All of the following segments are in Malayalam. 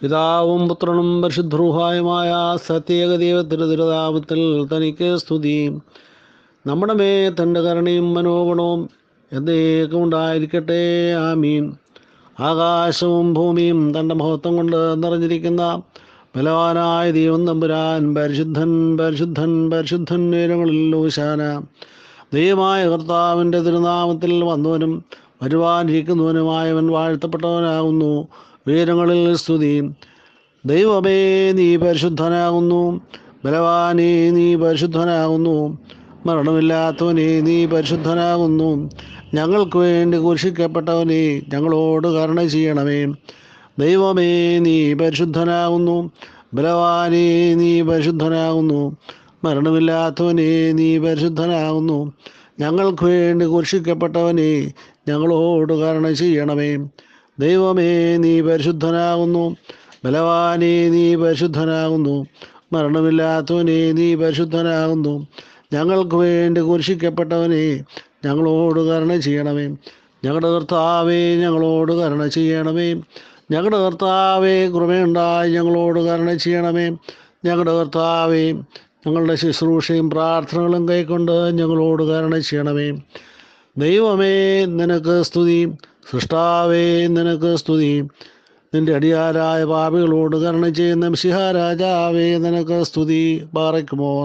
പിതാവും പുത്രനും പരിശുദ്ധ്രൂഹായുമായ സത്യേക ദൈവത്തിൻ്റെ തിരുനാമത്തിൽ തനിക്ക് സ്തുതി നമ്മുടെ മേ തൻ്റെ കരുണയും മനോഗുണവും എന്നേക്കും ഉണ്ടായിരിക്കട്ടെ ആമീൻ ആകാശവും ഭൂമിയും തൻ്റെ മഹത്വം കൊണ്ട് നിറഞ്ഞിരിക്കുന്ന ബലവാനായ ദൈവം തമ്പുരാൻ പരിശുദ്ധൻ പരിശുദ്ധൻ പരിശുദ്ധൻ നേരങ്ങളിൽ ഊശാന ദൈവമായ കർത്താവിൻ്റെ തിരുനാമത്തിൽ വന്നവനും വരുവാനിരിക്കുന്നവനുമായവൻ വാഴ്ത്തപ്പെട്ടവനാകുന്നു ഉയരങ്ങളിൽ സ്തുതി ദൈവമേ നീ പരിശുദ്ധനാകുന്നു ബലവാനേ നീ പരിശുദ്ധനാകുന്നു മരണമില്ലാത്തവനെ നീ പരിശുദ്ധനാകുന്നു ഞങ്ങൾക്ക് വേണ്ടി കുരിശിക്കപ്പെട്ടവനെ ഞങ്ങളോട് കരുണ ചെയ്യണമേ ദൈവമേ നീ പരിശുദ്ധനാകുന്നു ബലവാനേ നീ പരിശുദ്ധനാകുന്നു മരണമില്ലാത്തവനെ നീ പരിശുദ്ധനാകുന്നു ഞങ്ങൾക്ക് വേണ്ടി കുരിശിക്കപ്പെട്ടവനെ ഞങ്ങളോട് കരുണ ചെയ്യണമേ ദൈവമേ നീ പരിശുദ്ധനാകുന്നു ബലവാനേ നീ പരിശുദ്ധനാകുന്നു മരണമില്ലാത്തവനെ നീ പരിശുദ്ധനാകുന്നു ഞങ്ങൾക്ക് വേണ്ടി കുരിശിക്കപ്പെട്ടവനെ ഞങ്ങളോട് കരുണ ചെയ്യണമേ ഞങ്ങളുടെ കർത്താവേ ഞങ്ങളോട് കരുണ ചെയ്യണമേ ഞങ്ങളുടെ കർത്താവേ കൃപയുണ്ടായി ഞങ്ങളോട് കരുണ ചെയ്യണമേ ഞങ്ങളുടെ കർത്താവേ ഞങ്ങളുടെ ശുശ്രൂഷയും പ്രാർത്ഥനകളും കൈക്കൊണ്ട് ഞങ്ങളോട് കരുണ ചെയ്യണമേ ദൈവമേ നിനക്ക് സ്തുതി സൃഷ്ടാവേ നിനക്ക് സ്തുതി നിന്റെ അടിയാരായ പാപികളോട് കരുണ ചെയ്യുന്ന സിഹാരാജാവേ നിനക്ക് സ്തുതി പാറയ്ക്കുമോർ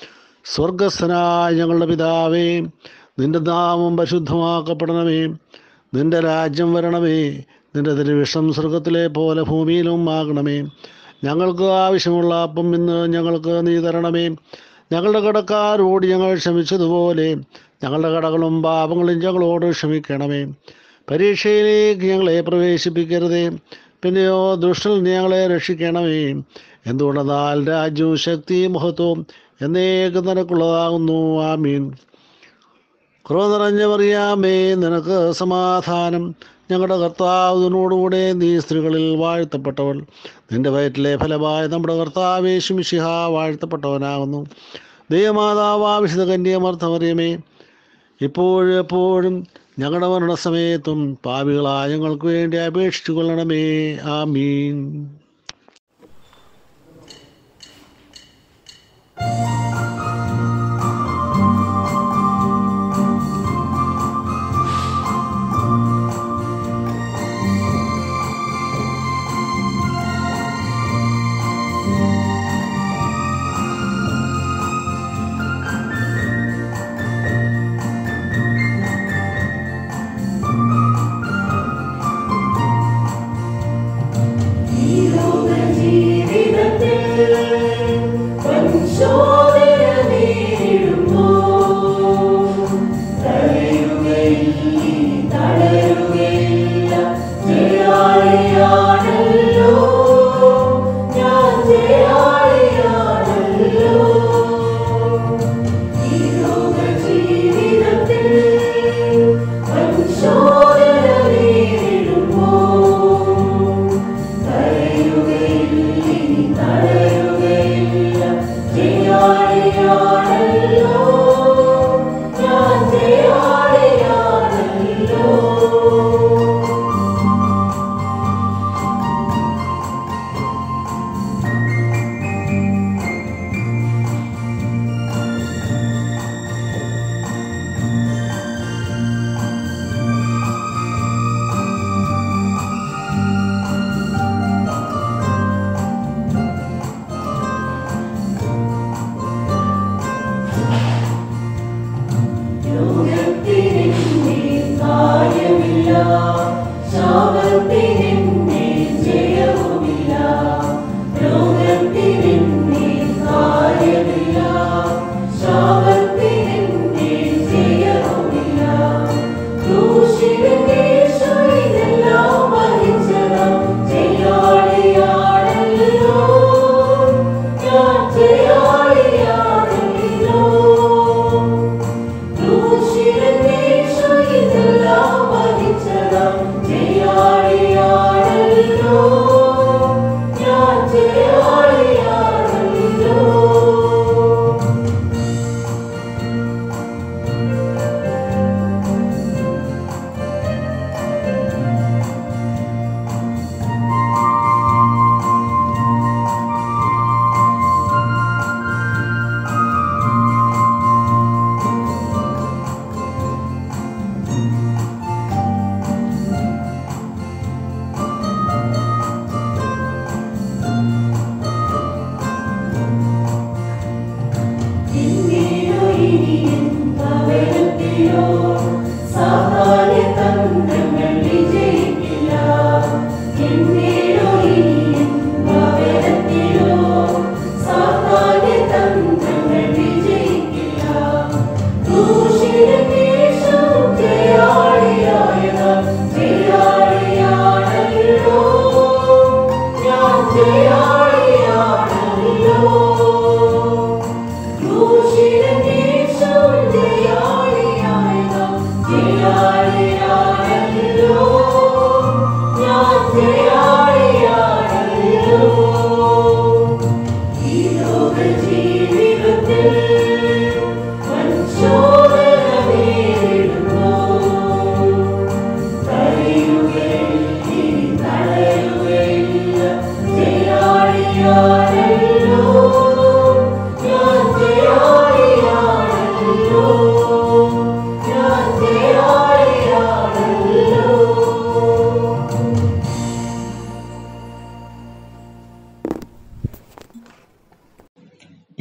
സ്വർഗസ്ഥനായ ഞങ്ങളുടെ പിതാവേ നിന്റെ നാമം പരിശുദ്ധമാക്കപ്പെടണമേ നിന്റെ രാജ്യം വരണമേ നിന്റെ തിരുവിഷം സ്വർഗത്തിലെ പോലെ ഭൂമിയിലും ആകണമേ ഞങ്ങൾക്ക് ആവശ്യമുള്ള അപ്പം ഇന്ന് ഞങ്ങൾക്ക് നീ തരണമേ ഞങ്ങളുടെ കടക്കാരോട് ഞങ്ങൾ ക്ഷമിച്ചതുപോലെ ഞങ്ങളുടെ കടകളും പാപങ്ങളും ഞങ്ങളോട് ക്ഷമിക്കണമേ പരീക്ഷയിലേക്ക് ഞങ്ങളെ പ്രവേശിപ്പിക്കരുതേ പിന്നെയോ ദുഷ്ടൽ ഞങ്ങളെ രക്ഷിക്കണമേ എന്തുകൊണ്ടെന്നാൽ രാജ്യവും ശക്തിയും മഹത്വവും എന്നേക്കും നിനക്കുള്ളതാകുന്നു ആമീൻ കുറവ് നിറഞ്ഞ പറയാമേ നിനക്ക് സമാധാനം ഞങ്ങളുടെ കർത്താവിനോടുകൂടെ നീ സ്ത്രീകളിൽ വാഴ്ത്തപ്പെട്ടവൾ നിന്റെ വയറ്റിലെ ഫലമായ നമ്മുടെ കർത്താവേശും ശിഹ വാഴ്ത്തപ്പെട്ടവനാകുന്നു ദൈവമാതാവാവിശുദ്ധ കന്യമർത്ഥമറിയമേ ഇപ്പോഴും എപ്പോഴും ഞങ്ങളുടെ മരണസമയത്തും പാപികളായ ഞങ്ങൾക്ക് വേണ്ടി അപേക്ഷിച്ചു കൊള്ളണമേ ആമീൻ ജീവിതത്തിൽ വൻശോധനകൾ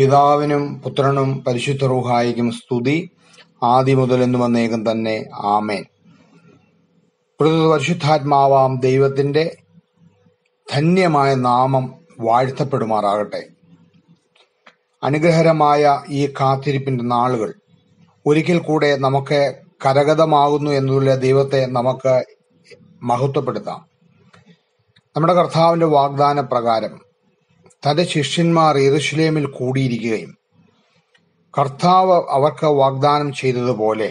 പിതാവിനും പുത്രനും പരിശുദ്ധ റൂഹായിക്കും സ്തുതി ആദ്യം മുതൽ എന്നും വന്നേക്കും തന്നെ ആമേൻ പ്രകൃതി പരിശുദ്ധാത്മാവാം ദൈവത്തിന്റെ ധന്യമായ നാമം വാഴ്ത്തപ്പെടുമാറാകട്ടെ അനുഗ്രഹരമായ ഈ കാത്തിരിപ്പിന്റെ നാളുകൾ ഒരിക്കൽ കൂടെ നമുക്ക് കരഗതമാകുന്നു എന്നുള്ള ദൈവത്തെ നമുക്ക് മഹത്വപ്പെടുത്താം നമ്മുടെ കർത്താവിന്റെ വാഗ്ദാന പ്രകാരം തന്റെ ശിഷ്യന്മാർ യെരുശലേമിൽ കൂടിയിരിക്കുകയും കർത്താവ് അവർക്ക് വാഗ്ദാനം ചെയ്തതുപോലെ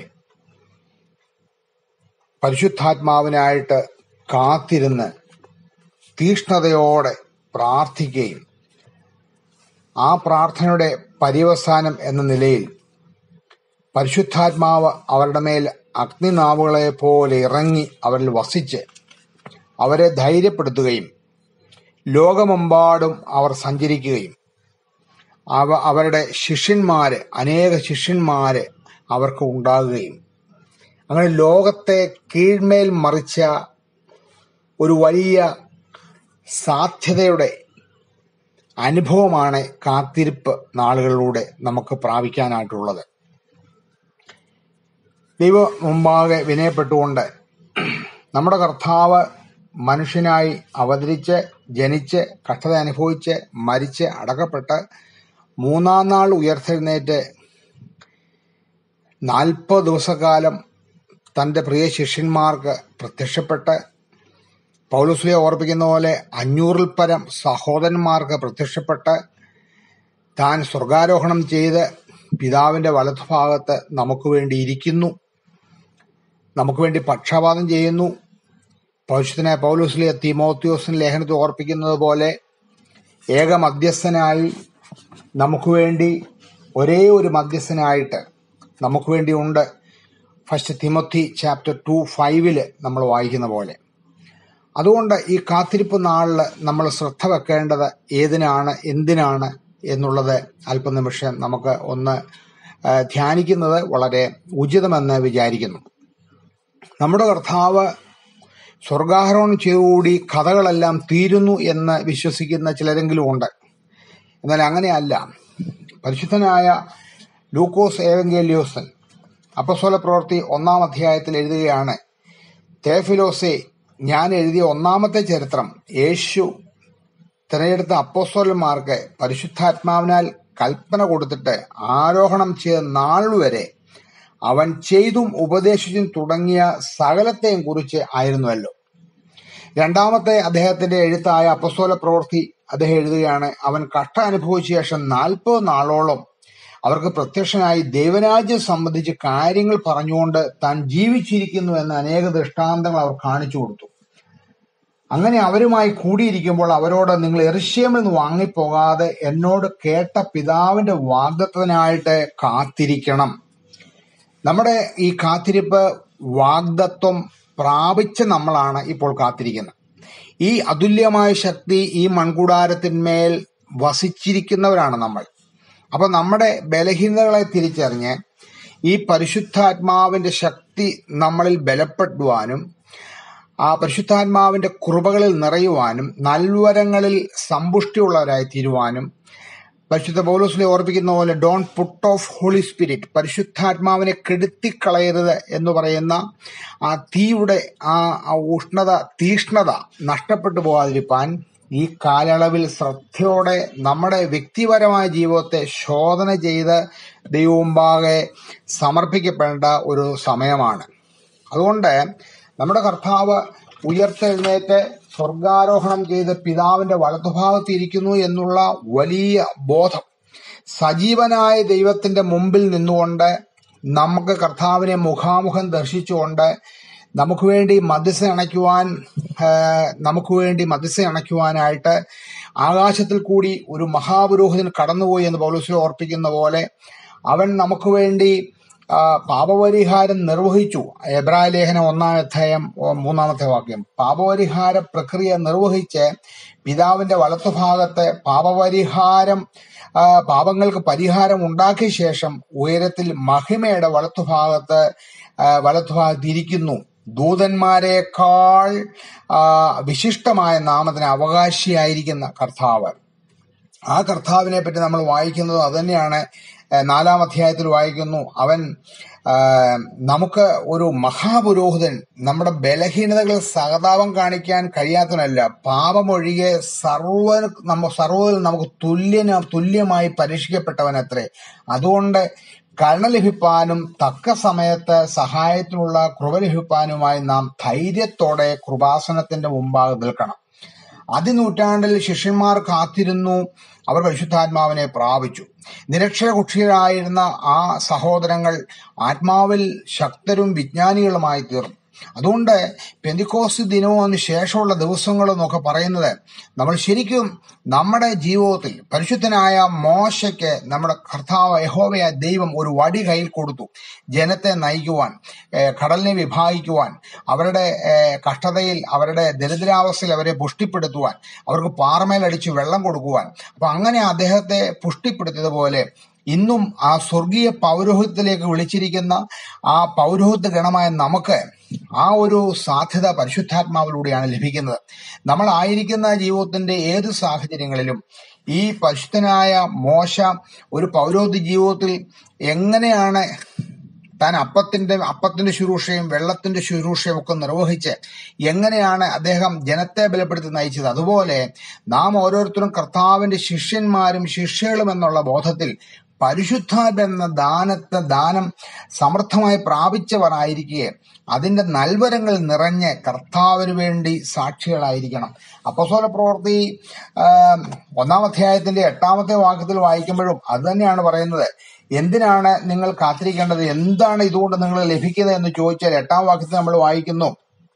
പരിശുദ്ധാത്മാവിനായിട്ട് കാത്തിരുന്ന് തീഷ്ണതയോടെ പ്രാർത്ഥിക്കുകയും ആ പ്രാർത്ഥനയുടെ പര്യവസാനം എന്ന നിലയിൽ പരിശുദ്ധാത്മാവ് അവരുടെ മേൽ അഗ്നിനാവുകളെ പോലെ ഇറങ്ങി അവരിൽ വസിച്ച് അവരെ ധൈര്യപ്പെടുത്തുകയും ലോകമെമ്പാടും അവർ സഞ്ചരിക്കുകയും അവ അവരുടെ ശിഷ്യന്മാര് അനേക ശിഷ്യന്മാര് അവർക്ക് ഉണ്ടാകുകയും അങ്ങനെ ലോകത്തെ കീഴ്മേൽ മറിച്ച ഒരു വലിയ സാധ്യതയുടെ അനുഭവമാണ് കാത്തിരിപ്പ് നാളുകളിലൂടെ നമുക്ക് പ്രാപിക്കാനായിട്ടുള്ളത് ദൈവ മുമ്പാകെ വിനയപ്പെട്ടുകൊണ്ട് നമ്മുടെ കർത്താവ് മനുഷ്യനായി അവതരിച്ച് ജനിച്ച് കഷ്ടത അനുഭവിച്ച് മരിച്ച് അടക്കപ്പെട്ട് മൂന്നാം നാൾ ഉയർത്തെഴുന്നേറ്റ് നാൽപ്പത് ദിവസക്കാലം തന്റെ പ്രിയ ശിഷ്യന്മാർക്ക് പ്രത്യക്ഷപ്പെട്ട് പൗലുസ്ലിയെ ഓർപ്പിക്കുന്ന പോലെ അഞ്ഞൂറിൽ പരം സഹോദരന്മാർക്ക് പ്രത്യക്ഷപ്പെട്ട് താൻ സ്വർഗാരോഹണം ചെയ്ത് പിതാവിന്റെ വലതുഭാഗത്ത് നമുക്ക് വേണ്ടി ഇരിക്കുന്നു നമുക്ക് വേണ്ടി പക്ഷപാതം ചെയ്യുന്നു പൗരുഷത്തിനായ പൗലുസ്ലിയ തിമോത്യോസിന് ലേഖനത്തിൽ ഓർപ്പിക്കുന്നത് പോലെ ഏക മധ്യസ്ഥനായി നമുക്ക് വേണ്ടി ഒരേ ഒരു മധ്യസ്ഥനായിട്ട് നമുക്ക് വേണ്ടി ഉണ്ട് ഫസ്റ്റ് തിമൊത്തി ചാപ്റ്റർ ടു ഫൈവില് നമ്മൾ വായിക്കുന്ന പോലെ അതുകൊണ്ട് ഈ കാത്തിരിപ്പ് നാളിൽ നമ്മൾ ശ്രദ്ധ വെക്കേണ്ടത് ഏതിനാണ് എന്തിനാണ് എന്നുള്ളത് അല്പനിമിഷം നമുക്ക് ഒന്ന് ആ, ധ്യാനിക്കുന്നത് വളരെ ഉചിതമെന്ന് വിചാരിക്കുന്നു നമ്മുടെ കർത്താവ് സ്വർഗാരോഹണം ചെയ്തുകൂടി കഥകളെല്ലാം തീരുന്നു എന്ന് വിശ്വസിക്കുന്ന ചിലരെങ്കിലും ഉണ്ട് എന്നാൽ അങ്ങനെയല്ല പരിശുദ്ധനായ ലൂക്കോസ് ഏവങ്കേലിയോസൻ അപ്പസ്വല പ്രവൃത്തി ഒന്നാം അധ്യായത്തിൽ എഴുതുകയാണ് തേഫിലോസെ ഞാൻ എഴുതിയ ഒന്നാമത്തെ ചരിത്രം യേശു തിരഞ്ഞെടുത്ത അപ്പോസ്തലന്മാർക്ക് പരിശുദ്ധാത്മാവിനാൽ കൽപ്പന കൊടുത്തിട്ട് ആരോഹണം ചെയ്ത നാൾ വരെ അവൻ ചെയ്തും ഉപദേശിച്ചും തുടങ്ങിയ സകലത്തെയും കുറിച്ച് ആയിരുന്നുവല്ലോ രണ്ടാമത്തെ അദ്ദേഹത്തിന്റെ എഴുത്തായ അപ്പസ്തോല പ്രവൃത്തി അദ്ദേഹം എഴുതുകയാണ് അവൻ കഷ്ട അനുഭവിച്ച ശേഷം നാൽപ്പത് നാളോളം അവർക്ക് പ്രത്യക്ഷനായി ദൈവരാജ്യം സംബന്ധിച്ച് കാര്യങ്ങൾ പറഞ്ഞുകൊണ്ട് താൻ ജീവിച്ചിരിക്കുന്നു എന്ന അനേക ദൃഷ്ടാന്തങ്ങൾ അവർ കാണിച്ചു കൊടുത്തു അങ്ങനെ അവരുമായി കൂടിയിരിക്കുമ്പോൾ അവരോട് നിങ്ങൾ എറിശ്യമിൽ നിന്ന് വാങ്ങിപ്പോകാതെ എന്നോട് കേട്ട പിതാവിന്റെ വാഗ്ദത്തത്തിനായിട്ട് കാത്തിരിക്കണം നമ്മുടെ ഈ കാത്തിരിപ്പ് വാഗ്ദത്വം പ്രാപിച്ച നമ്മളാണ് ഇപ്പോൾ കാത്തിരിക്കുന്നത് ഈ അതുല്യമായ ശക്തി ഈ മൺകൂടാരത്തിന്മേൽ വസിച്ചിരിക്കുന്നവരാണ് നമ്മൾ അപ്പൊ നമ്മുടെ ബലഹീനതകളെ തിരിച്ചറിഞ്ഞ് ഈ പരിശുദ്ധാത്മാവിന്റെ ശക്തി നമ്മളിൽ ബലപ്പെടുവാനും ആ പരിശുദ്ധാത്മാവിന്റെ കൃപകളിൽ നിറയുവാനും നൽവരങ്ങളിൽ സമ്പുഷ്ടിയുള്ളവരായി തീരുവാനും പരിശുദ്ധ പൗലോസിനെ ഓർപ്പിക്കുന്ന പോലെ don't put off holy spirit പരിശുദ്ധാത്മാവിനെ കെടുത്തിക്കളയരുത് എന്ന് പറയുന്ന ആ തീയുടെ ആ ആ ഉഷ്ണത തീഷ്ണത നഷ്ടപ്പെട്ടു പോകാതിരിക്കാൻ ഈ കാലയളവിൽ ശ്രദ്ധയോടെ നമ്മുടെ വ്യക്തിപരമായ ജീവിതത്തെ ശോധന ചെയ്ത് ദൈവമുമ്പാകെ സമർപ്പിക്കപ്പെടേണ്ട ഒരു സമയമാണ് അതുകൊണ്ട് നമ്മുടെ കർത്താവ് ഉയർത്തെഴുന്നേറ്റ് സ്വർഗാരോഹണം ചെയ്ത് പിതാവിന്റെ വലതുഭാഗത്ത് ഇരിക്കുന്നു എന്നുള്ള വലിയ ബോധം സജീവനായ ദൈവത്തിന്റെ മുമ്പിൽ നിന്നുകൊണ്ട് നമുക്ക് കർത്താവിനെ മുഖാമുഖം ദർശിച്ചുകൊണ്ട് നമുക്ക് വേണ്ടി മധ്യസ്ഥ അണയ്ക്കുവാൻ ആ, നമുക്ക് വേണ്ടി മധ്യസ്ഥ അണയ്ക്കുവാനായിട്ട് ആകാശത്തിൽ കൂടി ഒരു മഹാപുരോഹിതൻ കടന്നുപോയി എന്ന് പൗലോസിൽ ഓർപ്പിക്കുന്ന പോലെ അവൻ നമുക്ക് വേണ്ടി ആ, പാപപരിഹാരം നിർവഹിച്ചു എബ്രായ ലേഖനം ഒന്നാം അധ്യായം ഓ, മൂന്നാമത്തെ വാക്യം പാപപരിഹാര പ്രക്രിയ നിർവഹിച്ച് പിതാവിന്റെ വലത്തുഭാഗത്ത് പാപപരിഹാരം ആ, പാപങ്ങൾക്ക് പരിഹാരം ഉണ്ടാക്കിയ ശേഷം ഉയരത്തിൽ മഹിമയുടെ വലത്തുഭാഗത്ത് ആ, വലത്തുഭാഗത്ത് ഇരിക്കുന്നു ദൂതന്മാരെക്കാൾ ആ, വിശിഷ്ടമായ നാമത്തിന് അവകാശിയായിരിക്കുന്ന കർത്താവ് ആ കർത്താവിനെ പറ്റി നമ്മൾ വായിക്കുന്നത് അതുതന്നെയാണ് ഏഹ് നാലാം അധ്യായത്തിൽ വായിക്കുന്നു അവൻ ആഹ് നമുക്ക് ഒരു മഹാപുരോഹിതൻ നമ്മുടെ ബലഹീനതകൾ സഹതാപം കാണിക്കാൻ കഴിയാത്തവനല്ല പാപമൊഴികെ സർവ നമ്മ സർവ്വതിൽ നമുക്ക് തുല്യന തുല്യമായി പരീക്ഷിക്കപ്പെട്ടവനത്രേ അതുകൊണ്ട് കരുണ ലഭിപ്പാനും തക്ക സമയത്ത് സഹായത്തിനുള്ള കൃപ ലഭിപ്പാനുമായി നാം ധൈര്യത്തോടെ കൃപാസനത്തിന്റെ മുമ്പാകെ നിൽക്കണം അതിനൂറ്റാണ്ടിൽ ശിഷ്യന്മാർ കാത്തിരുന്നു അവർ പരിശുദ്ധാത്മാവിനെ പ്രാപിച്ചു നിരക്ഷരകുക്ഷികളായിരുന്ന ആ സഹോദരങ്ങൾ ആത്മാവിൽ ശക്തരും വിജ്ഞാനികളുമായി തീർന്നു അതുകൊണ്ട് പെന്തിക്കോസ് ദിനവും അതിന് ശേഷമുള്ള ദിവസങ്ങളും എന്നൊക്കെ പറയുന്നത് നമ്മൾ ശരിക്കും നമ്മുടെ ജീവിതത്തിൽ പരിശുദ്ധനായ മോശയ്ക്ക് നമ്മുടെ കർത്താവ് യഹോവയ ദൈവം ഒരു വടി കയ്യിൽ കൊടുത്തു ജനത്തെ നയിക്കുവാൻ ഏഹ് കടലിനെ വിഭാഗിക്കുവാൻ അവരുടെ ഏഹ് കഷ്ടതയിൽ അവരുടെ ദരിദ്രാവസ്ഥയിൽ അവരെ പുഷ്ടിപ്പെടുത്തുവാൻ അവർക്ക് പാറമേലടിച്ച് വെള്ളം കൊടുക്കുവാൻ അപ്പൊ അങ്ങനെ അദ്ദേഹത്തെ പുഷ്ടിപ്പെടുത്തിയതുപോലെ ഇന്നും ആ സ്വർഗീയ പൗരോഹിത്യത്തിലേക്ക് വിളിച്ചിരിക്കുന്ന ആ പൗരോഹിത്യ ഗണമായ നമുക്ക് ആ ഒരു സാധ്യത പരിശുദ്ധാത്മാവിലൂടെയാണ് ലഭിക്കുന്നത് നമ്മൾ ആയിരിക്കുന്ന ജീവിതത്തിന്റെ ഏത് സാഹചര്യങ്ങളിലും ഈ പരിശുദ്ധനായ മോശ ഒരു പൗരോഹിത്യ ജീവിതത്തിൽ എങ്ങനെയാണ് താൻ അപ്പത്തിന്റെ അപ്പത്തിന്റെ ശുശ്രൂഷയും വെള്ളത്തിന്റെ ശുശ്രൂഷയും ഒക്കെ നിർവഹിച്ച് എങ്ങനെയാണ് അദ്ദേഹം ജനത്തെ ബലപ്പെടുത്തി നയിച്ചത് അതുപോലെ നാം ഓരോരുത്തരും കർത്താവിന്റെ ശിഷ്യന്മാരും ശിഷ്യകളും എന്നുള്ള ബോധത്തിൽ പരിശുദ്ധാത്മ എന്ന ദാനത്തെ ദാനം സമർത്ഥമായി പ്രാപിച്ചവരായിരിക്കെ അതിന്റെ നൽവരങ്ങൾ നിറഞ്ഞ് കർത്താവിന് വേണ്ടി സാക്ഷികളായിരിക്കണം അപ്പസോല പ്രവൃത്തി ആ, ഒന്നാം അധ്യായത്തിന്റെ എട്ടാമത്തെ വാക്യത്തിൽ വായിക്കുമ്പോഴും അത് തന്നെയാണ് പറയുന്നത് എന്തിനാണ് നിങ്ങൾ കാത്തിരിക്കേണ്ടത് എന്താണ് ഇതുകൊണ്ട് നിങ്ങൾ ലഭിക്കുന്നത് എന്ന് ചോദിച്ചാൽ എട്ടാം വാക്യത്തിൽ നമ്മൾ വായിക്കുന്നു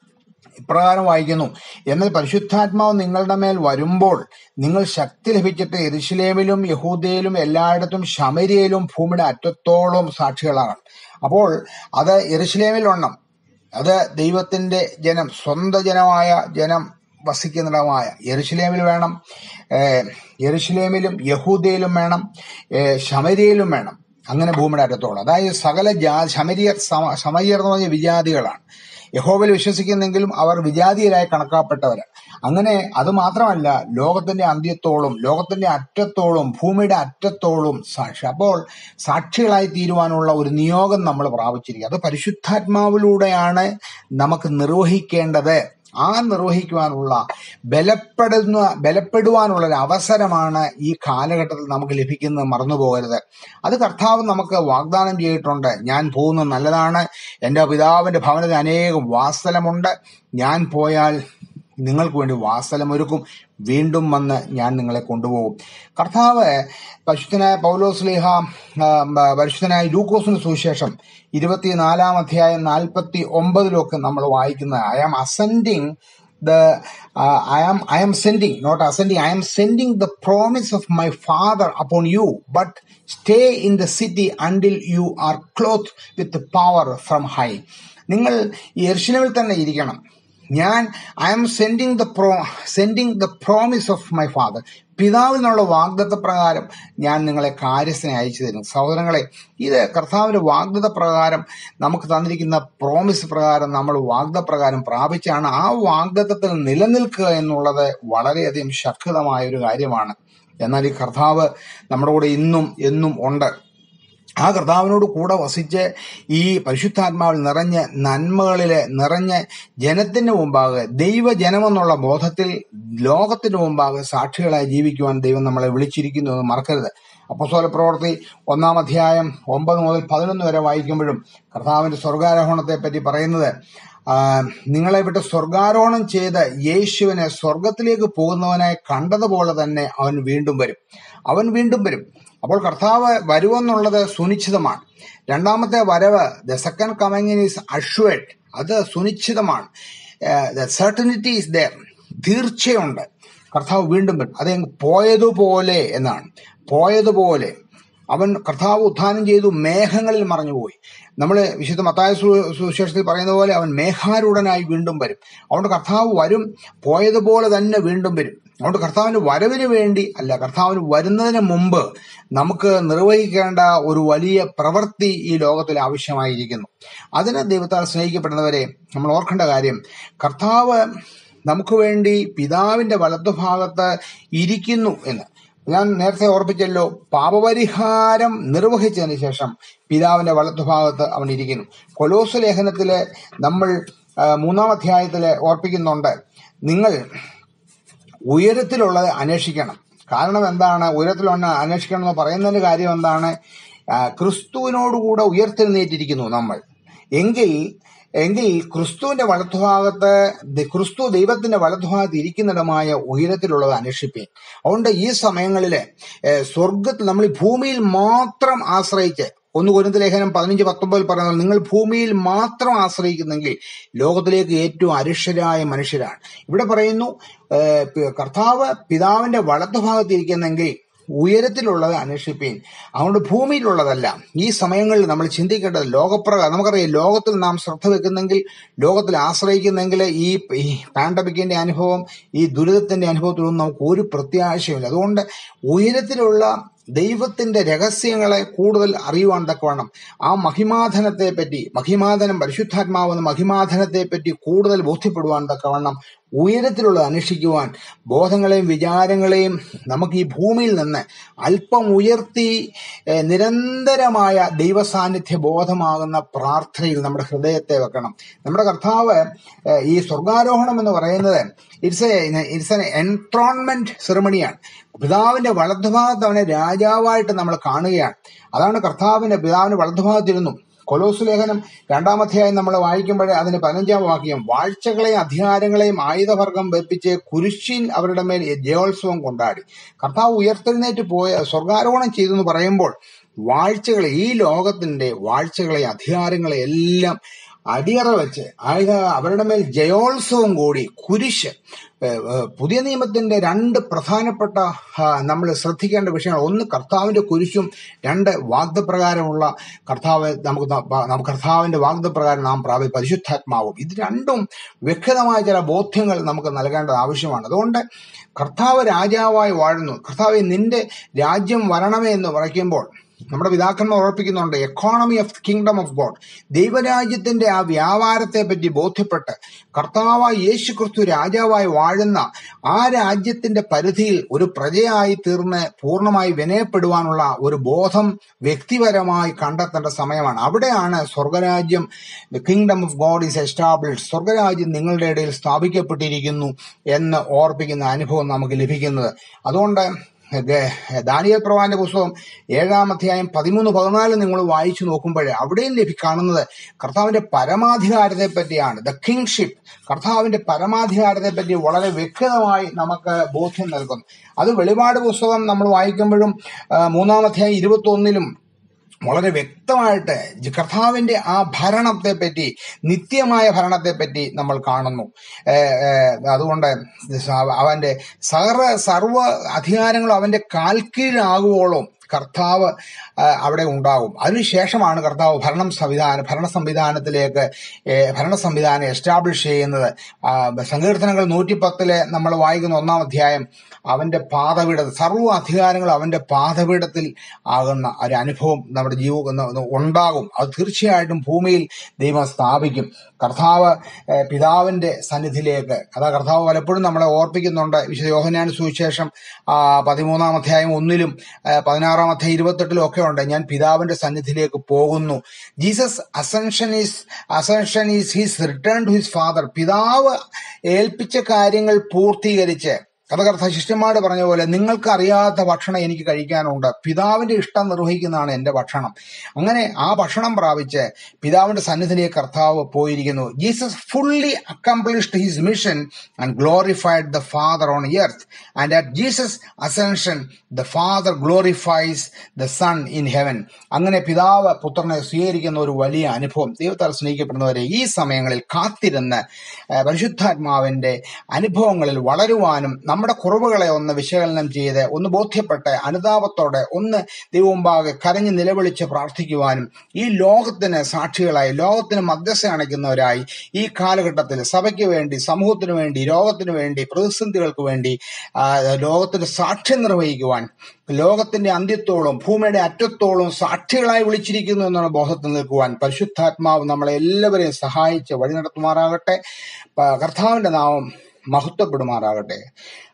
ഇപ്രകാരം വായിക്കുന്നു എന്നാൽ പരിശുദ്ധാത്മാവ് നിങ്ങളുടെ മേൽ വരുമ്പോൾ നിങ്ങൾ ശക്തി ലഭിച്ചിട്ട് എരുശലേമിലും യഹൂദയിലും എല്ലായിടത്തും ശമരിയയിലും ഭൂമിയുടെ അറ്റത്തോളം സാക്ഷികളാകണം അപ്പോൾ അത് എരുശലേമിൽ വണ്ണം അത് ദൈവത്തിന്റെ ജനം സ്വന്തം ജനമായ ജനം വസിക്കുന്നിടമായ യെരുശലേമിൽ വേണം ഏഹ് യെരുശലേമിലും യഹൂദയിലും വേണം ഏഹ് ശമരിയയിലും വേണം അങ്ങനെ ഭൂമിയുടെ അറ്റത്തോളം അതായത് സകല ജാ ശമരിയർ സമ- സമയർ എന്ന് പറഞ്ഞ വിജാതികളാണ് യഹോവയിൽ വിശ്വസിക്കുന്നെങ്കിലും അവർ വിജാതിയരായി കണക്കാപ്പെട്ടവരാണ് അങ്ങനെ അത് മാത്രമല്ല ലോകത്തിന്റെ അന്ത്യത്തോളം ലോകത്തിന്റെ അറ്റത്തോളം ഭൂമിയുടെ അറ്റത്തോളം സാക്ഷി അപ്പോൾ സാക്ഷികളായി തീരുവാനുള്ള ഒരു നിയോഗം നമ്മൾ പ്രാപിച്ചിരിക്കുക അത് പരിശുദ്ധാത്മാവിലൂടെയാണ് നമുക്ക് നിർവഹിക്കേണ്ടത് ആ നിർവഹിക്കുവാനുള്ള ബലപ്പെടുന്ന ബലപ്പെടുവാനുള്ള ഒരു അവസരമാണ് ഈ കാലഘട്ടത്തിൽ നമുക്ക് ലഭിക്കുന്നത് മറന്നു പോകരുത് അത് കർത്താവ് നമുക്ക് വാഗ്ദാനം ചെയ്തിട്ടുണ്ട് ഞാൻ പോകുന്നത് നല്ലതാണ് എൻ്റെ പിതാവിന്റെ ഭവനത്തിൽ അനേകം വാസലമുണ്ട് ഞാൻ പോയാൽ നിങ്ങൾക്ക് വേണ്ടി വാസലം ഒരുക്കും വീണ്ടും വന്ന് ഞാൻ നിങ്ങളെ കൊണ്ടുപോകും കർത്താവ് പരിശുദ്ധനായ പൗലോസ്ലിഹ പരിശുദ്ധനായ ലൂക്കോസിന് സുവിശേഷം ഇരുപത്തിനാലാം അധ്യായം നാൽപ്പത്തി ഒമ്പതിലൊക്കെ നമ്മൾ വായിക്കുന്നത് I am ascending the uh, I am I am sending not ascending I am sending the promise of my father upon you but stay in the city until you are clothed with the power from high നിങ്ങൾ യെർഷലമിൽ തന്നെ ഇരിക്കണം ഞാൻ I am sending the pro sending the promise of my father പിതാവിൽ നിന്നുള്ള വാഗ്ദത്ത പ്രകാരം ഞാൻ നിങ്ങളെ കാര്യസ്ഥനെ അയച്ചു തരും സഹോദരങ്ങളെ ഇത് കർത്താവിന്റെ വാഗ്ദത്ത പ്രകാരം നമുക്ക് തന്നിരിക്കുന്ന പ്രോമിസ് പ്രകാരം നമ്മൾ വാഗ്ദ പ്രകാരം പ്രാപിച്ചാണ് ആ വാഗ്ദത്തത്തിൽ നിലനിൽക്കുക എന്നുള്ളത് വളരെയധികം ശക്തമായ ഒരു കാര്യമാണ് എന്നാൽ ഈ കർത്താവ് നമ്മുടെ കൂടെ ഇന്നും എന്നും ഉണ്ട് ആ കർത്താവിനോട് കൂടെ വസിച്ച് ഈ പരിശുദ്ധാത്മാവിൽ നിറഞ്ഞ് നന്മകളില് നിറഞ്ഞ് ജനത്തിന്റെ മുമ്പാകെ ദൈവജനമെന്നുള്ള ബോധത്തിൽ ലോകത്തിന്റെ മുമ്പാകെ സാക്ഷികളായി ജീവിക്കുവാൻ ദൈവം നമ്മളെ വിളിച്ചിരിക്കുന്നു എന്ന് മറക്കരുത് അപ്പസ്തോല പ്രവൃത്തി ഒന്നാം അധ്യായം ഒമ്പത് മുതൽ പതിനൊന്ന് വരെ വായിക്കുമ്പോഴും കർത്താവിന്റെ സ്വർഗാരോഹണത്തെ പറ്റി പറയുന്നത് ആ, നിങ്ങളെ വിട്ട് സ്വർഗാരോഹണം ചെയ്ത് യേശുവിനെ സ്വർഗത്തിലേക്ക് പോകുന്നവനായി കണ്ടതുപോലെ തന്നെ അവൻ വീണ്ടും വരും അവൻ വീണ്ടും വരും അപ്പോൾ കർത്താവ് വരുമെന്നുള്ളത് സുനിശ്ചിതമാണ് രണ്ടാമത്തെ വരവ് the second coming is assured അത് സുനിശ്ചിതമാണ് ദ സർട്ടനിറ്റി ഈസ് ദർ തീർച്ചയുണ്ട് കർത്താവ് വീണ്ടും വരും അത് അങ്ങ് പോയതുപോലെ എന്നാണ് പോയതുപോലെ അവൻ കർത്താവ് ഉത്ഥാനം ചെയ്തു മേഘങ്ങളിൽ മറഞ്ഞുപോയി നമ്മൾ വിശുദ്ധ മത്തായ സു- സുവിശേഷത്തിൽ പറയുന്ന പോലെ അവൻ മേഘാരൂഢനായി വീണ്ടും വരും അതുകൊണ്ട് കർത്താവ് വരും പോയതുപോലെ തന്നെ വീണ്ടും വരും അതുകൊണ്ട് കർത്താവിന്റെ വരവിന് വേണ്ടി അല്ല കർത്താവിന് വരുന്നതിന് മുമ്പ് നമുക്ക് നിർവഹിക്കേണ്ട ഒരു വലിയ പ്രവൃത്തി ഈ ലോകത്തിൽ ആവശ്യമായിരിക്കുന്നു അതിന് ദൈവത്താൽ സ്നേഹിക്കപ്പെടുന്നവരെ നമ്മൾ ഓർക്കേണ്ട കാര്യം കർത്താവ് നമുക്ക് വേണ്ടി പിതാവിന്റെ വലത്തുഭാഗത്ത് ഇരിക്കുന്നു എന്ന് ഞാൻ നേരത്തെ ഓർപ്പിച്ചല്ലോ പാപപരിഹാരം നിർവഹിച്ചതിന് ശേഷം പിതാവിന്റെ വലത്തുഭാഗത്ത് അവൻ ഇരിക്കുന്നു കൊലോസ് ലേഖനത്തിലെ നമ്മൾ ആ, മൂന്നാം അധ്യായത്തിലെ ഓർപ്പിക്കുന്നുണ്ട് നിങ്ങൾ ഉയരത്തിലുള്ളത് അന്വേഷിക്കണം കാരണം എന്താണ് ഉയരത്തിലുള്ള അന്വേഷിക്കണം എന്ന് പറയുന്നതിന്റെ കാര്യം എന്താണ് ആ, ക്രിസ്തുവിനോടുകൂടെ ഉയർത്തെഴുന്നേറ്റിരിക്കുന്നു നമ്മൾ എങ്കിൽ എങ്കിൽ ക്രിസ്തുവിന്റെ വലത്തുഭാഗത്ത് ദ- ക്രിസ്തു ദൈവത്തിന്റെ വലത്തുഭാഗത്ത് ഇരിക്കുന്നിടമായ ഉയരത്തിലുള്ളത് അന്വേഷിപ്പീൻ അതുകൊണ്ട് ഈ സമയങ്ങളില് ഏഹ്, സ്വർഗത്തിൽ നമ്മൾ ഈ ഭൂമിയിൽ മാത്രം ആശ്രയിച്ച് ഒന്ന് കുരുന്ത ലേഖനം പതിനഞ്ച് പത്തൊമ്പതിൽ പറയുന്നത് നിങ്ങൾ ഭൂമിയിൽ മാത്രം ആശ്രയിക്കുന്നെങ്കിൽ ലോകത്തിലേക്ക് ഏറ്റവും അരിഷ്ടരായ മനുഷ്യരാണ് ഇവിടെ പറയുന്നു ഏഹ്, പി- കർത്താവ് പിതാവിന്റെ വലത്തുഭാഗത്ത് ഇരിക്കുന്നെങ്കിൽ ഉയരത്തിലുള്ളത് അന്വേഷിപ്പീൻ അതുകൊണ്ട് ഭൂമിയിലുള്ളതല്ല ഈ സമയങ്ങളിൽ നമ്മൾ ചിന്തിക്കേണ്ടത് ലോകപ്രകാരം നമുക്കറിയാം ലോകത്തിൽ നാം ശ്രദ്ധ വെക്കുന്നെങ്കിൽ ലോകത്തിൽ ആശ്രയിക്കുന്നെങ്കിൽ ഈ ഈ പാൻഡമിക്കിന്റെ അനുഭവം ഈ ദുരിതത്തിന്റെ അനുഭവത്തിലൊന്നും നമുക്ക് ഒരു പ്രത്യാശയുമില്ല അതുകൊണ്ട് ഉയരത്തിലുള്ള ദൈവത്തിന്റെ രഹസ്യങ്ങളെ കൂടുതൽ അറിയുവാൻ തക്കവണ്ണം ആ മഹിമാധനത്തെ പറ്റി മഹിമാധനം പരിശുദ്ധാത്മാവെന്ന മഹിമാധനത്തെ പറ്റി കൂടുതൽ ബോധ്യപ്പെടുവാൻ തക്കവണ്ണം ഉയരത്തിലുള്ള അന്വേഷിക്കുവാൻ ബോധങ്ങളെയും വിചാരങ്ങളെയും നമുക്ക് ഈ ഭൂമിയിൽ നിന്ന് അല്പം ഉയർത്തി ഏഹ്, നിരന്തരമായ ദൈവസാന്നിധ്യ ബോധമാകുന്ന പ്രാർത്ഥനയിൽ നമ്മുടെ ഹൃദയത്തെ വെക്കണം നമ്മുടെ കർത്താവ് ഏഹ്, ഈ സ്വർഗാരോഹണം എന്ന് പറയുന്നത് it's a it's an enthronement സെറമണിയാണ് പിതാവിന്റെ വലതുഭാഗത്ത് അവനെ രാജാവായിട്ട് നമ്മൾ കാണുകയാണ് അതാണ് കർത്താവിന്റെ പിതാവിന്റെ വലതുഭാഗത്തിരുന്നു കൊലോസ് ലേഖനം രണ്ടാമധ്യായം നമ്മൾ വായിക്കുമ്പോൾ അതിന് പതിനഞ്ചാം വാക്യം വാഴ്ചകളെയും അധികാരങ്ങളെയും ആയുധവർഗം വെപ്പിച്ച് കുരിശിൻ അവരുടെ മേൽ ജയോത്സവം കൊണ്ടാടി കർത്താവ് ഉയർത്തെഴുന്നേറ്റ് പോയ സ്വർഗാരോഹണം ചെയ്തു എന്ന് പറയുമ്പോൾ വാഴ്ചകളെ ഈ ലോകത്തിന്റെ വാഴ്ചകളെ അധികാരങ്ങളെ എല്ലാം അടിയറ വെച്ച് ആയുധ അവരുടെ മേൽ ജയോത്സവം കൂടി കുരിശ് ഏഹ്, ഏഹ്, പുതിയ നിയമത്തിന്റെ രണ്ട് പ്രധാനപ്പെട്ട നമ്മൾ ശ്രദ്ധിക്കേണ്ട വിഷയങ്ങൾ ഒന്ന് കർത്താവിന്റെ കുരിശും രണ്ട് വാഗ്ദപ്രകാരമുള്ള കർത്താവ് നമുക്ക് ന- പ- നമുക്ക് കർത്താവിന്റെ വാഗ്ദപ്രകാരം നാം പ്രാപി പരിശുദ്ധാത്മാവും ഇത് രണ്ടും വ്യക്തമായ ചില ബോധ്യങ്ങൾ നമുക്ക് നൽകേണ്ടത് ആവശ്യമാണ് അതുകൊണ്ട് കർത്താവ് രാജാവായി വാഴുന്നു കർത്താവ് നിന്റെ രാജ്യം വരണമേ എന്ന് പറയുമ്പോൾ നമ്മുടെ പിതാക്കന്മാർ ഉറപ്പിക്കുന്നുണ്ട് economy of kingdom of God ദൈവരാജ്യത്തിന്റെ ആ വ്യാപാരത്തെ പറ്റി ബോധ്യപ്പെട്ട് കർത്താവായി യേശു ക്രിസ്തു രാജാവായി വാഴുന്ന ആ രാജ്യത്തിന്റെ പരിധിയിൽ ഒരു പ്രജയായി തീർന്ന് പൂർണ്ണമായി വിനയപ്പെടുവാനുള്ള ഒരു ബോധം വ്യക്തിപരമായി കണ്ടെത്തേണ്ട സമയമാണ് അവിടെയാണ് സ്വർഗരാജ്യം kingdom of God is establish സ്വർഗരാജ്യം നിങ്ങളുടെ ഇടയിൽ സ്ഥാപിക്കപ്പെട്ടിരിക്കുന്നു എന്ന് ഓർപ്പിക്കുന്ന അനുഭവം നമുക്ക് ലഭിക്കുന്നത് അതുകൊണ്ട് ഗ- ദാനിയേൽ പ്രവാന്റെ പുസ്തകം ഏഴാം അധ്യായം പതിമൂന്ന് പതിനാല് നിങ്ങൾ വായിച്ചു നോക്കുമ്പോൾ അവിടെയും ലഭി കാണുന്നത് കർത്താവിന്റെ പരമാധികാരത്തെ പറ്റിയാണ് ദ കിങ്ഷിപ്പ് കർത്താവിന്റെ പരമാധികാരത്തെ പറ്റി വളരെ വ്യക്തമായി നമുക്ക് ബോധ്യം നൽകുന്നു അത് വെളിപാട് പുസ്തകം നമ്മൾ വായിക്കുമ്പോഴും ആ, മൂന്നാം അധ്യായം ഇരുപത്തി ഒന്നിലും വളരെ വ്യക്തമായിട്ട് ജ- കർത്താവിന്റെ ആ ഭരണത്തെ പറ്റി നിത്യമായ ഭരണത്തെ പറ്റി നമ്മൾ കാണുന്നു ഏഹ് ഏഹ് അതുകൊണ്ട് സ- അവന്റെ സർവ സർവ അധികാരങ്ങളും അവന്റെ കാൽക്കീഴാകുവോളം കർത്താവ് ആ, അവിടെ ഉണ്ടാകും അതിനുശേഷമാണ് കർത്താവ് ഭരണം സംവിധാനം ഭരണ സംവിധാനത്തിലേക്ക് ഏഹ്, ഭരണ സംവിധാനം എസ്റ്റാബ്ലിഷ് ചെയ്യുന്നത് ആ, സങ്കീർത്തനങ്ങൾ നൂറ്റിപ്പത്തിലെ നമ്മൾ വായിക്കുന്ന ഒന്നാം അധ്യായം അവന്റെ പാതപീഠത്തിൽ സർവ്വ അധികാരങ്ങളും അവന്റെ പാതപീഠത്തിൽ ആകുന്ന ഒരു അനുഭവം നമ്മുടെ ജീവ ഉണ്ടാകും അത് തീർച്ചയായിട്ടും ഭൂമിയിൽ ദൈവം സ്ഥാപിക്കും കർത്താവ് ഏഹ്, പിതാവിന്റെ സന്നിധിയിലേക്ക് അതാ കർത്താവ് പലപ്പോഴും നമ്മളെ ഓർപ്പിക്കുന്നുണ്ട് വിശുദ്ധ യോഹനാൻ സുവിശേഷം ആ, പതിമൂന്നാം അധ്യായം ഒന്നിലും ആ, പതിനാറാം അധ്യായം ഇരുപത്തെട്ടിലും ഒക്കെ ഉണ്ട് ഞാൻ പിതാവിന്റെ സന്നിധിയിലേക്ക് പോകുന്നു Jesus ascension is ascension is his return to his father പിതാവ് ഏൽപ്പിച്ച കാര്യങ്ങൾ പൂർത്തീകരിച്ച് കഥകർത്ത ശിഷ്യന്മാർ പറഞ്ഞ പോലെ നിങ്ങൾക്ക് അറിയാത്ത ഭക്ഷണം എനിക്ക് കഴിക്കാനുണ്ട് പിതാവിന്റെ ഇഷ്ടം നിർവഹിക്കുന്നതാണ് എന്റെ ഭക്ഷണം അങ്ങനെ ആ ഭക്ഷണം പ്രാപിച്ച് പിതാവിന്റെ സന്നിധിയിലേക്ക് കർത്താവ് പോയിരിക്കുന്നു Jesus fully accomplished his mission and glorified the father on earth and at Jesus ascension the father glorifies the son in heaven അങ്ങനെ പിതാവ് പുത്രനെ സ്വീകരിക്കുന്ന ഒരു വലിയ അനുഭവം ദൈവത്താൽ സ്നേഹിക്കപ്പെടുന്നവരെ ഈ സമയങ്ങളിൽ കാത്തിരുന്ന് ഏഹ്, പരിശുദ്ധാത്മാവിന്റെ അനുഭവങ്ങളിൽ വളരുവാനും നമ്മുടെ കുറവുകളെ ഒന്ന് വിശകലനം ചെയ്ത് ഒന്ന് ബോധ്യപ്പെട്ട് അനുതാപത്തോടെ ഒന്ന് ദൈവമുമ്പാകെ കരഞ്ഞ് നിലവിളിച്ച് പ്രാർത്ഥിക്കുവാനും ഈ ലോകത്തിന് സാക്ഷികളായി ലോകത്തിന് മധ്യസ്ഥ അണയ്ക്കുന്നവരായി ഈ കാലഘട്ടത്തിൽ സഭയ്ക്ക് വേണ്ടി സമൂഹത്തിന് വേണ്ടി രോഗത്തിന് വേണ്ടി പ്രതിസന്ധികൾക്ക് വേണ്ടി ആ, ലോകത്തിന് സാക്ഷ്യം നിർവഹിക്കുവാൻ ലോകത്തിന്റെ അന്ത്യത്തോളം ഭൂമിയുടെ അറ്റത്തോളം സാക്ഷികളായി വിളിച്ചിരിക്കുന്നു എന്നുള്ള ബോധത്തിൽ നിൽക്കുവാൻ പരിശുദ്ധാത്മാവ് നമ്മളെ എല്ലാവരെയും സഹായിച്ച് വഴി നടത്തുമാറാകട്ടെ പ- കർത്താവിന്റെ നാമം മഹത്വപ്പെടുമാറാകട്ടെ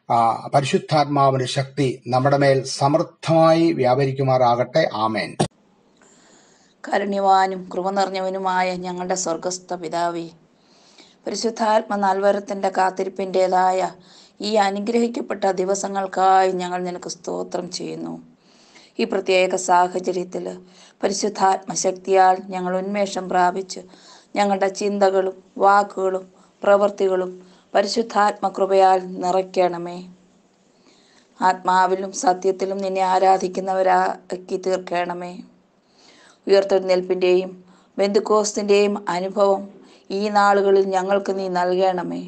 ആ, പരിശുദ്ധാത്മാവിന്റെ ശക്തി നമ്മുടെ മേൽ സമൃദ്ധമായി വ്യാപരിക്കുമാറാകട്ടെ ആമേൻ കാരുണ്യവാനും കൃപ നിറഞ്ഞവനുമായ ഞങ്ങളുടെ സ്വർഗസ്ഥ പിതാവേ പരിശുദ്ധാത്മ നൽവരത്തിൻ്റെ കാത്തിരിപ്പിൻ്റെതായ ഈ അനുഗ്രഹിക്കപ്പെട്ട ദിവസങ്ങൾക്കായി ഞങ്ങൾ നിനക്ക് സ്തോത്രം ചെയ്യുന്നു ഈ പ്രത്യേക സാഹചര്യത്തിൽ പരിശുദ്ധാത്മ ശക്തിയാൽ ഞങ്ങൾ ഉന്മേഷം പ്രാപിച്ച് ഞങ്ങളുടെ ചിന്തകളും വാക്കുകളും പ്രവൃത്തികളും പരിശുദ്ധാത്മ കൃപയാൽ നിറയ്ക്കണമേ ആത്മാവിലും സത്യത്തിലും നിന്നെ ആരാധിക്കുന്നവരാക്കി തീർക്കണമേ ഉയർത്തെഴുന്നേൽപ്പിൻ്റെയും ബന്ധുക്കോസ്തിൻ്റെയും അനുഭവം ഈ നാളുകളിൽ ഞങ്ങൾക്ക് നീ നൽകണമേ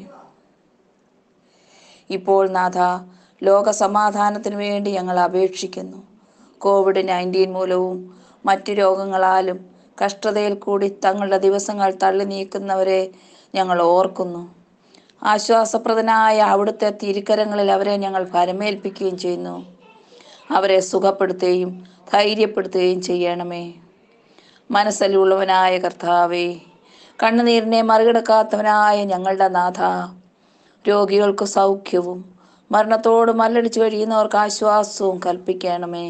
ഇപ്പോൾ നാഥ ലോക സമാധാനത്തിന് വേണ്ടി ഞങ്ങൾ അപേക്ഷിക്കുന്നു കോവിഡ് നയൻറ്റീൻ മൂലവും മറ്റു രോഗങ്ങളാലും കഷ്ടതയിൽ കൂടി തങ്ങളുടെ ദിവസങ്ങൾ തള്ളി നീക്കുന്നവരെ ഞങ്ങൾ ഓർക്കുന്നു ആശ്വാസപ്രദനായ അവിടുത്തെ തിരുക്കരങ്ങളിൽ അവരെ ഞങ്ങൾ ഫലമേൽപ്പിക്കുകയും ചെയ്യുന്നു അവരെ സുഖപ്പെടുത്തുകയും ധൈര്യപ്പെടുത്തുകയും ചെയ്യണമേ മനസ്സലുള്ളവനായ കർത്താവേ കണ്ണുനീരിനെ മറികടക്കാത്തവനായ ഞങ്ങളുടെ നാഥ രോഗികൾക്ക് സൗഖ്യവും മരണത്തോട് മല്ലടിച്ചു കഴിയുന്നവർക്ക് ആശ്വാസവും കൽപ്പിക്കണമേ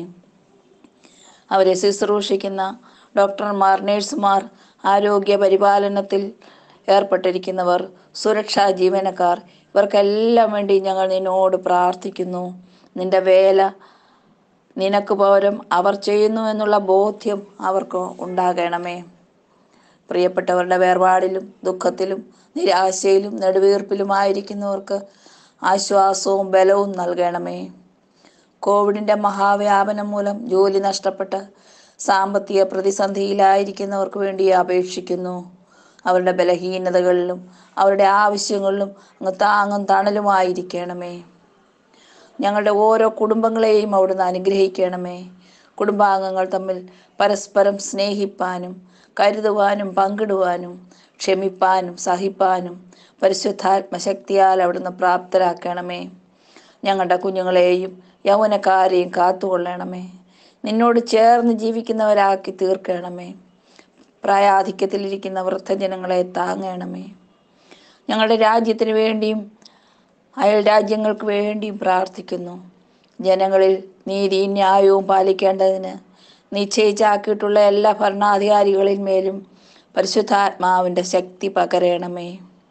അവരെ ശുശ്രൂഷിക്കുന്ന ഡോക്ടർമാർ നഴ്സുമാർ ആരോഗ്യ പരിപാലനത്തിൽ ഏർപ്പെട്ടിരിക്കുന്നവർ സുരക്ഷാ ജീവനക്കാർ ഇവർക്കെല്ലാം വേണ്ടി ഞങ്ങൾ നിന്നോട് പ്രാർത്ഥിക്കുന്നു നിന്റെ വേല നിനക്ക് പകരം അവർ ചെയ്യുന്നു എന്നുള്ള ബോധ്യം അവർക്ക് ഉണ്ടാകണമേ പ്രിയപ്പെട്ടവരുടെ വേർപാടിലും ദുഃഖത്തിലും നിരാശയിലും നെടുവീർപ്പിലുമായിരിക്കുന്നവർക്ക് ആശ്വാസവും ബലവും നൽകണമേ കോവിഡിൻ്റെ മഹാവ്യാപനം മൂലം ജോലി നഷ്ടപ്പെട്ട് സാമ്പത്തിക പ്രതിസന്ധിയിലായിരിക്കുന്നവർക്ക് വേണ്ടി അപേക്ഷിക്കുന്നു അവരുടെ ബലഹീനതകളിലും അവരുടെ ആവശ്യങ്ങളിലും അങ്ങ് താങ്ങും തണലുമായിരിക്കണമേ ഞങ്ങളുടെ ഓരോ കുടുംബങ്ങളെയും അവിടുന്ന് അനുഗ്രഹിക്കണമേ കുടുംബാംഗങ്ങൾ തമ്മിൽ പരസ്പരം സ്നേഹിപ്പാനും കരുതുവാനും പങ്കിടുവാനും ക്ഷമിപ്പാനും സഹിപ്പാനും പരിശുദ്ധാത്മശക്തിയാൽ അവിടുന്ന് പ്രാപ്തരാക്കണമേ ഞങ്ങളുടെ കുഞ്ഞുങ്ങളെയും യൗവനക്കാരെയും കാത്തുകൊള്ളണമേ നിന്നോട് ചേർന്ന് ജീവിക്കുന്നവരാക്കി തീർക്കണമേ പ്രായാധിക്യത്തിലിരിക്കുന്ന വൃദ്ധജനങ്ങളെ താങ്ങണമേ ഞങ്ങളുടെ രാജ്യത്തിന് വേണ്ടിയും അയൽ രാജ്യങ്ങൾക്ക് വേണ്ടിയും പ്രാർത്ഥിക്കുന്നു ജനങ്ങളിൽ നീതിയും ന്യായവും പാലിക്കേണ്ടതിന് നിശ്ചയിച്ചാക്കിയിട്ടുള്ള എല്ലാ ഭരണാധികാരികളിന്മേലും പരിശുദ്ധാത്മാവിൻ്റെ ശക്തി പകരണമേ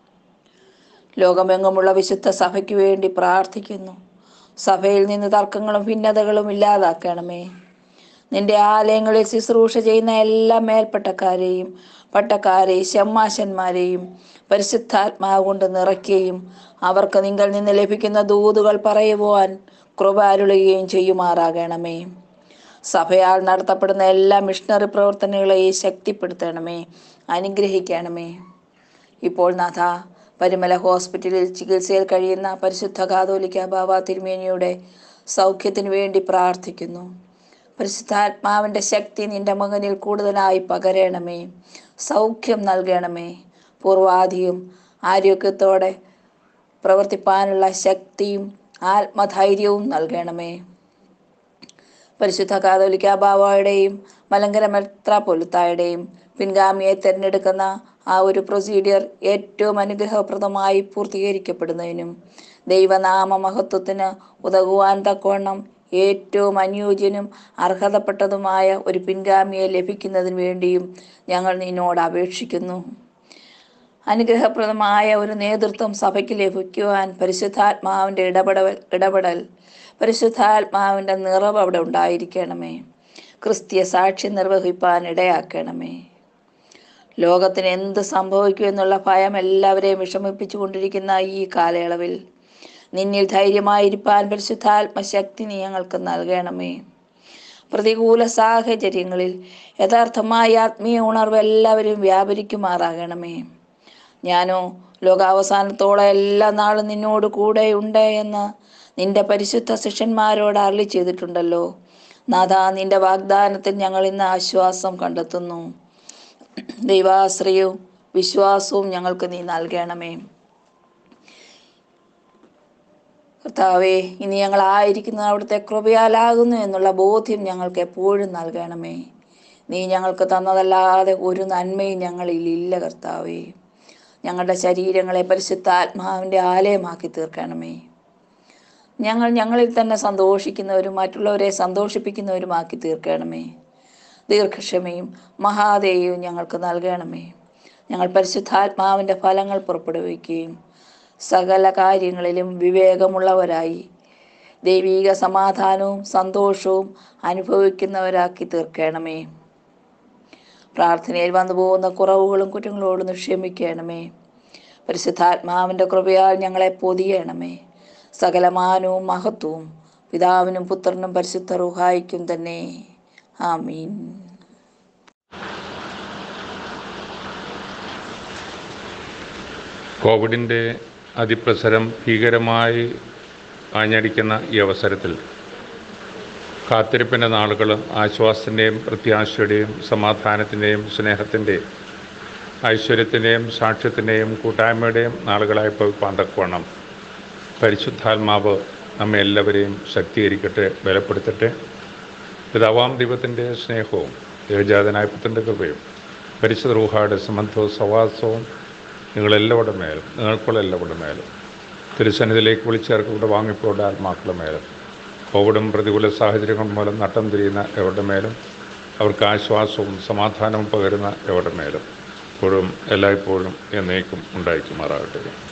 ലോകമെങ്ങുമുള്ള വിശുദ്ധ സഭയ്ക്ക് വേണ്ടി പ്രാർത്ഥിക്കുന്നു സഭയിൽ നിന്ന് തർക്കങ്ങളും ഭിന്നതകളും ഇല്ലാതാക്കണമേ നിന്റെ ആലയങ്ങളിൽ ശുശ്രൂഷ ചെയ്യുന്ന എല്ലാ മേൽപ്പട്ടക്കാരെയും പട്ടക്കാരെയും ഷമ്മാശന്മാരെയും പരിശുദ്ധാത്മാവ് കൊണ്ട് നിറയ്ക്കുകയും അവർക്ക് നിങ്ങൾ നിന്ന് ലഭിക്കുന്ന ദൂതുകൾ പറയുവാൻ കൃപ അരുളുകയും ചെയ്യുമാറാകണമേ സഭയാൽ നടത്തപ്പെടുന്ന എല്ലാ മിഷണറി പ്രവർത്തനങ്ങളെയും ശക്തിപ്പെടുത്തണമേ അനുഗ്രഹിക്കണമേ ഇപ്പോൾ നാഥ പരിമല ഹോസ്പിറ്റലിൽ ചികിത്സയിൽ കഴിയുന്ന പരിശുദ്ധ കാതോലിക്ക ബാബ തിരുമേനിയുടെ സൗഖ്യത്തിനു വേണ്ടി പ്രാർത്ഥിക്കുന്നു പരിശുദ്ധാത്മാവിൻ്റെ ശക്തി നിന്റെ മകനിൽ കൂടുതലായി പകരണമേ സൗഖ്യം നൽകണമേ പൂർവാധിയും ആരോഗ്യത്തോടെ പ്രവർത്തിപ്പാനുള്ള ശക്തിയും ആത്മധൈര്യവും നൽകണമേ പരിശുദ്ധ കാതോലിക്ക ബാബയുടെയും മലങ്കര മെത്രാപൊലിത്തായുടെയും പിൻഗാമിയെ തിരഞ്ഞെടുക്കുന്ന ആ ഒരു പ്രൊസീഡിയർ ഏറ്റവും അനുഗ്രഹപ്രദമായി പൂർത്തീകരിക്കപ്പെടുന്നതിനും ദൈവനാമ മഹത്വത്തിന് ഉതകുവാൻ തക്കവണ്ണം ഏറ്റവും അനുയോജ്യനും അർഹതപ്പെട്ടതുമായ ഒരു പിൻഗാമിയെ ലഭിക്കുന്നതിന് വേണ്ടിയും ഞങ്ങൾ നിന്നോട് അപേക്ഷിക്കുന്നു അനുഗ്രഹപ്രദമായ ഒരു നേതൃത്വം സഭയ്ക്ക് ലഭിക്കുവാൻ പരിശുദ്ധാത്മാവിൻ്റെ ഇടപെടൽ ഇടപെടൽ പരിശുദ്ധാത്മാവിൻ്റെ നിറവ് അവിടെ ഉണ്ടായിരിക്കണമേ ക്രിസ്തീയ സാക്ഷി നിർവഹിപ്പാൻ ഇടയാക്കണമേ ലോകത്തിന് എന്ത് സംഭവിക്കും എന്നുള്ള ഭയം എല്ലാവരെയും വിഷമിപ്പിച്ചു കൊണ്ടിരിക്കുന്ന ഈ കാലയളവിൽ നിന്നിൽ ധൈര്യമായിരിക്കാൻ പരിശുദ്ധാത്മശക്തി നീ ഞങ്ങൾക്ക് നൽകണമേ പ്രതികൂല സാഹചര്യങ്ങളിൽ യഥാർത്ഥമായ ആത്മീയ ഉണർവ് എല്ലാവരും വ്യാപരിക്കുമാറാകണമേ ഞാനോ ലോകാവസാനത്തോളം എല്ലാ നാളും നിന്നോട് കൂടെ ഉണ്ട് എന്ന് നിന്റെ പരിശുദ്ധ ശിഷ്യന്മാരോട് അരളി ചെയ്തിട്ടുണ്ടല്ലോ നാഥ നിന്റെ വാഗ്ദാനത്തിൽ ഞങ്ങൾ ഇന്ന് ആശ്വാസം കണ്ടെത്തുന്നു ദൈവാശ്രയവും വിശ്വാസവും ഞങ്ങൾക്ക് നീ നൽകണമേ കർത്താവേ ഇനി ഞങ്ങൾ ആയിരിക്കുന്നത് അവിടുത്തെ കൃപയാലാകുന്നു എന്നുള്ള ബോധ്യം ഞങ്ങൾക്ക് എപ്പോഴും നൽകണമേ നീ ഞങ്ങൾക്ക് തന്നതല്ലാതെ ഒരു നന്മയും ഞങ്ങളിൽ ഇല്ല കർത്താവേ ഞങ്ങളുടെ ശരീരങ്ങളെ പരിശുദ്ധാത്മാവിൻ്റെ ആലയമാക്കി തീർക്കണമേ ഞങ്ങൾ ഞങ്ങളിൽ തന്നെ സന്തോഷിക്കുന്നവരും മറ്റുള്ളവരെ സന്തോഷിപ്പിക്കുന്നവരുമാക്കി തീർക്കണമേ ദീർഘക്ഷമയും മഹാദേയവും ഞങ്ങൾക്ക് നൽകണമേ ഞങ്ങൾ പരിശുദ്ധാത്മാവിൻ്റെ ഫലങ്ങൾ പുറപ്പെടുവിക്കുകയും സകല കാര്യങ്ങളിലും വിവേകമുള്ളവരായി ദൈവീക സമാധാനവും സന്തോഷവും അനുഭവിക്കുന്നവരാക്കി തീർക്കണമേ പ്രാർത്ഥനയിൽ വന്നു പോകുന്ന കുറവുകളും കുറ്റങ്ങളോടും ക്ഷമിക്കണമേ പരിശുദ്ധാത്മാവിൻ്റെ കൃപയാൽ ഞങ്ങളെ പൊതിയണമേ സകലമാനവും മഹത്വവും പിതാവിനും പുത്രനും പരിശുദ്ധ റുഹായിക്കും തന്നെ ആമീൻ കോവിഡിൻ്റെ അതിപ്രസരം ഭീകരമായി ആഞ്ഞടിക്കുന്ന ഈ അവസരത്തിൽ കാത്തിരിപ്പിൻ്റെ നാളുകൾ ആശ്വാസത്തിൻ്റെയും പ്രത്യാശയുടെയും സമാധാനത്തിൻ്റെയും സ്നേഹത്തിൻ്റെയും ഐശ്വര്യത്തിൻ്റെയും സാക്ഷ്യത്തിൻ്റെയും കൂട്ടായ്മയുടെയും നാളുകളായി പോയി പാന്തക്കോണം പരിശുദ്ധാത്മാവ് നമ്മെ എല്ലാവരെയും ശക്തീകരിക്കട്ടെ ബലപ്പെടുത്തട്ടെ പിതാവാം ദൈവത്തിൻ്റെ സ്നേഹവും ഏകജാതനായ പുത്രൻ്റെ കൃപയും പരിശുദ്ധ റൂഹായുടെ സംബന്ധവും സവാസവും നിങ്ങളെല്ലാവരുടെ മേലും നിങ്ങൾക്കുള്ള എല്ലാവരുടെ മേലും തിരുസന്നിധിയിലേക്ക് വിളിച്ചേർക്കപ്പെട്ട വാങ്ങിപ്പോയുടെ ആത്മാക്കളുടെ മേലും കോവിഡും പ്രതികൂല സാഹചര്യങ്ങൾ മൂലം നട്ടം തിരിയുന്ന എവരുടെ മേലും അവർക്ക് ആശ്വാസവും സമാധാനവും പകരുന്ന എവരുടെ മേലും ഇപ്പോഴും എല്ലായ്പ്പോഴും എന്നേക്കും ഉണ്ടായിരിക്കുമാറാകട്ടെ